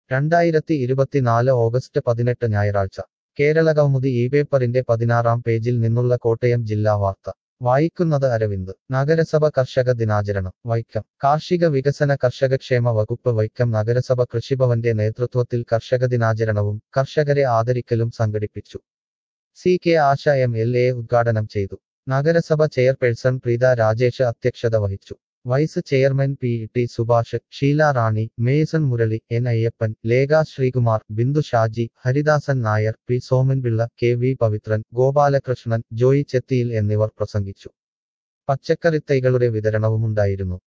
രണ്ടായിരത്തി ഇരുപത്തിനാല് ഓഗസ്റ്റ് പതിനെട്ട് ഞായറാഴ്ച കേരളകൗമുദി ഈ പേപ്പറിന്റെ പതിനാറാം പേജിൽ നിന്നുള്ള കോട്ടയം ജില്ലാ വാർത്ത വായിക്കുന്നത് അരവിന്ദ് നഗരസഭ കർഷക ദിനാചരണം വൈക്കം കാർഷിക വികസന കർഷകക്ഷേമ വകുപ്പ് വൈക്കം നഗരസഭ കൃഷിഭവന്റെ നേതൃത്വത്തിൽ കർഷക ദിനാചരണവും കർഷകരെ ആദരിക്കലും സംഘടിപ്പിച്ചു C K Asha M L A ഉദ്ഘാടനം ചെയ്തു നഗരസഭ ചെയർപേഴ്സൺ പ്രീത രാജേഷ് അധ്യക്ഷത വഹിച്ചു vice chairman P T Subhash Sheela Rani Mason Murali N Ayyappan Lekha Sreekumar Bindu Shaji Haridasan Nair P Somanpillai K V Pavithran Gopalakrishnan Joy Chethiyil എന്നിവർ പ്രസംഗിച്ചു പച്ചക്കറിത്തൈകളുടെ വിതരണവുമുണ്ടായിരുന്നു